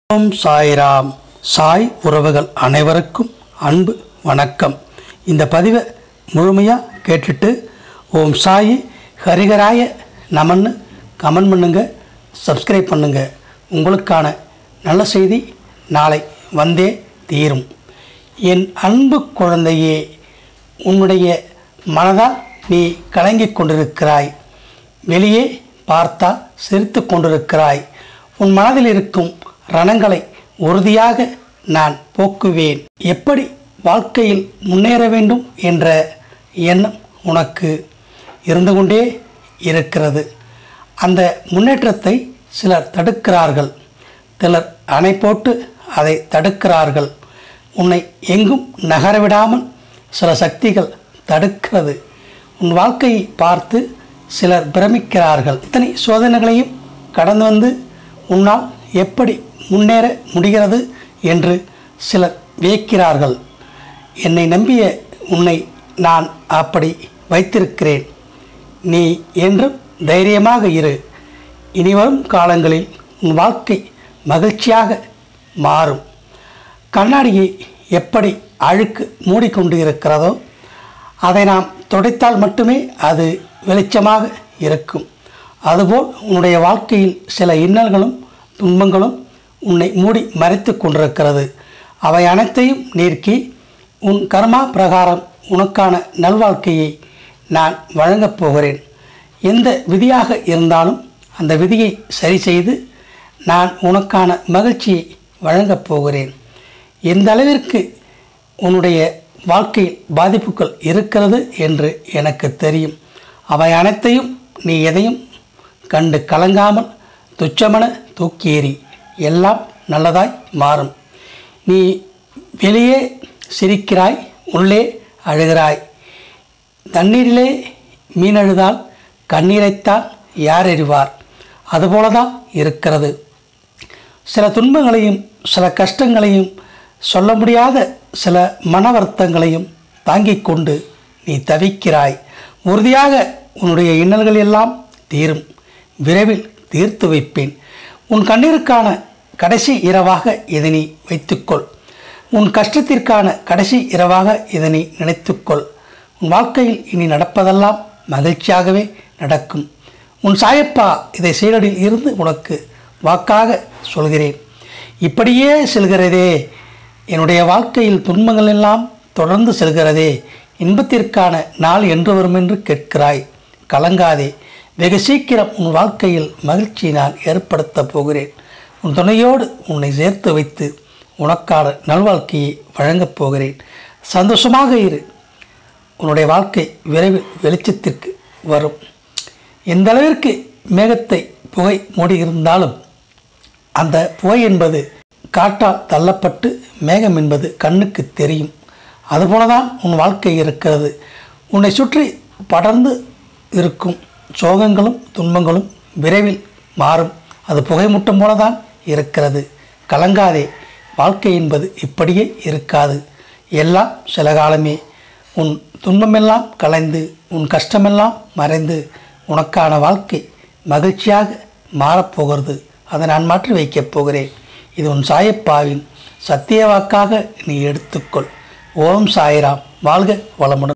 ஓம் சாய்ராம் சாய் உறவுகள் அனைவருக்கும் அன்பு வணக்கம் இந்த பதிவை முழுமையாக கேட்டுட்டு ஓம் சாயி ஹரிகராய நமன்னு கமெண்ட் பண்ணுங்க சப்ஸ்கிரைப் பண்ணுங்க உங்களுக்கான நல்ல செய்தி நாளை வந்தே தீரும் என் அன்பு குழந்தையே உன்னுடைய மனதால் நீ கலங்கிக் கொண்டிருக்கிறாய் வெளியே பார்த்தா சிரித்து கொண்டிருக்கிறாய் உன் மனதில் இருக்கும் ரணங்களை உறுதியாக நான் போக்குவேன் எப்படி வாழ்க்கையில் முன்னேற வேண்டும் என்ற எண்ணம் உனக்கு இருந்து கொண்டே இருக்கிறது அந்த முன்னேற்றத்தை சிலர் தடுக்கிறார்கள் சிலர் அணை போட்டு அதை தடுக்கிறார்கள் உன்னை எங்கும் நகரவிடாமல் சில சக்திகள் தடுக்கிறது உன் வாழ்க்கையை பார்த்து சிலர் பிரமிக்கிறார்கள் இத்தனை சோதனைகளையும் கடந்து வந்து உன்னால் எப்படி முன்னேற முடிகிறது என்று சிலர் வியக்கிறார்கள் என்னை நம்பிய உன்னை நான் அப்படி வைத்திருக்கிறேன் நீ என்றும் தைரியமாக இரு இனிவரும் காலங்களில் உன் வாழ்க்கை மகிழ்ச்சியாக மாறும் கண்ணாடியை எப்படி அழுக்கு மூடிக்கொண்டு இருக்கிறதோ அதை நாம் துடைத்தால் மட்டுமே அது வெளிச்சமாக இருக்கும் அதுபோல் உன்னுடைய வாழ்க்கையில் சில இன்னல்களும் துன்பங்களும் உன்னை மூடி மறைத்து கொண்டிருக்கிறது அவை அனைத்தையும் நீக்கி உன் கர்மா பிரகாரம் உனக்கான நல்வாழ்க்கையை நான் வழங்கப் போகிறேன் எந்த விதியாக இருந்தாலும் அந்த விதியை சரி செய்து நான் உனக்கான மகிழ்ச்சியை வழங்கப் போகிறேன் எந்த அளவிற்கு உன்னுடைய வாழ்க்கையில் பாதிப்புகள் இருக்கிறது என்று எனக்கு தெரியும் அவை அனைத்தையும் நீ எதையும் கண்டு கலங்காமல் துச்சமென தூக்கி எறி எல்லாம் நல்லதாய் மாறும் நீ வெளியே சிரிக்கிறாய் உள்ளே அழுகிறாய் தண்ணீரிலே மீன் அழுதால் கண்ணீரைத்தான் யார் அறிவார் அதுபோலதான் இருக்கிறது சில துன்பங்களையும் சில கஷ்டங்களையும் சொல்ல முடியாத சில மன வருத்தங்களையும் தாங்கிக் கொண்டு நீ தவிக்கிறாய் உறுதியாக உன்னுடைய இன்னல்கள் எல்லாம் தீரும் விரைவில் தீர்த்து வைப்பேன் உன் கண்ணீருக்கான கடைசி இரவாக இதை நீ வைத்துக்கொள் உன் கஷ்டத்திற்கான கடைசி இரவாக இதை நீ நினைத்துக்கொள் உன் வாழ்க்கையில் இனி நடப்பதெல்லாம் மகிழ்ச்சியாகவே நடக்கும் உன் சாயப்பா இதை சீரடியில் இருந்து உனக்கு வாக்காக சொல்கிறேன் இப்படியே செல்கிறதே என்னுடைய வாழ்க்கையில் துன்பங்கள் எல்லாம் தொடர்ந்து செல்கிறதே இன்பத்திற்கான நாள் என்று வரும் என்று கேட்கிறாய் கலங்காதே வெகு சீக்கிரம் உன் வாழ்க்கையில் மகிழ்ச்சியை நான் ஏற்படுத்தப் போகிறேன் உன் துணையோடு உன்னை சேர்த்து வைத்து உனக்கான நல்வாழ்க்கையை வழங்கப் போகிறேன் சந்தோஷமாக இரு உன்னுடைய வாழ்க்கை விரைவில் வெளிச்சத்திற்கு வரும் எந்த அளவிற்கு மேகத்தை புகை மூடி இருந்தாலும் அந்த புகை என்பது காற்றால் தள்ளப்பட்டு மேகம் என்பது கண்ணுக்கு தெரியும் அதுபோலதான் உன் வாழ்க்கை இருக்கிறது உன்னை சுற்றி படர்ந்து இருக்கும் சோகங்களும் துன்பங்களும் விரைவில் மாறும் அது புகைமூட்டம் போலதான் இருக்கிறது கலங்காதே வாழ்க்கை என்பது இப்படியே இருக்காது எல்லாம் சில காலமே உன் துன்பமெல்லாம் கலைந்து உன் கஷ்டமெல்லாம் மறைந்து உனக்கான வாழ்க்கை மகிழ்ச்சியாக மாறப்போகிறது அதை நான் மாற்றி வைக்கப் போகிறேன் இது உன் சாயப்பாவின் சத்திய வாக்காக நீ எடுத்துக்கொள் ஓம் சாய்ராம் வாழ்க வளமுடன்